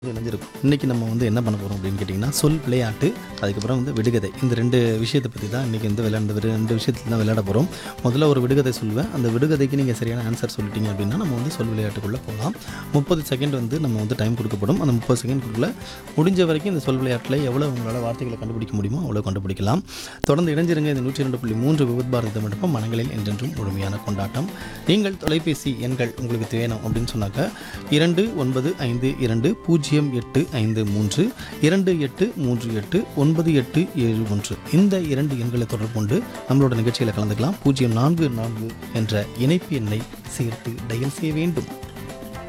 இணைஞ்சிருக்கும் இன்றைக்கி நம்ம வந்து என்ன பண்ண போகிறோம் அப்படின்னு கேட்டிங்கன்னா சொல் விளையாட்டு அதுக்கப்புறம் வந்து விடுகதை இந்த ரெண்டு விஷயத்தை பற்றி தான் இன்றைக்கி வந்து விளையாண்டு வெறும் ரெண்டு விஷயத்தில் தான் விளையாட போகிறோம் முதல்ல ஒரு விடுகதை சொல்லுவேன் அந்த விடுகதைக்கு நீங்கள் சரியான ஆன்சர் சொல்லிட்டீங்க அப்படின்னா நம்ம வந்து சொல் விளையாட்டுக்குள்ளே போகலாம் முப்பது செகண்ட் வந்து நம்ம வந்து டைம் கொடுக்கப்படும் அந்த முப்பது செகண்ட்குள்ளே முடிஞ்ச வரைக்கும் இந்த சொல் விளையாட்டில் எவ்வளோ உங்களால் வார்த்தைகளை கண்டுபிடிக்க முடியுமோ அவ்வளோ கண்டுபிடிக்கலாம் தொடர்ந்து இணைஞ்சிருங்க இந்த நூற்றி ரெண்டு புள்ளி மூன்று விபத் பாரதி மண்டபம் மனங்களில் என்றென்றும் முழுமையான கொண்டாட்டம் நீங்கள் தொலைபேசி எண்கள் உங்களுக்கு வேணும் அப்படின்னு சொன்னாக்க இரண்டு ஒன்பது ஐந்து இரண்டு பூஜ்ஜியம் எட்டு ஐந்து மூன்று இரண்டு எட்டு மூன்று எட்டு ஒன்பது எட்டு ஏழு ஒன்று இந்த இரண்டு எண்களை தொடர்பு கொண்டு நம்மளோட நிகழ்ச்சியில் கலந்துக்கலாம் பூஜ்ஜியம் நான்கு நான்கு என்ற இணைப்பு எண்ணை சேர்த்து டயல் செய்ய வேண்டும்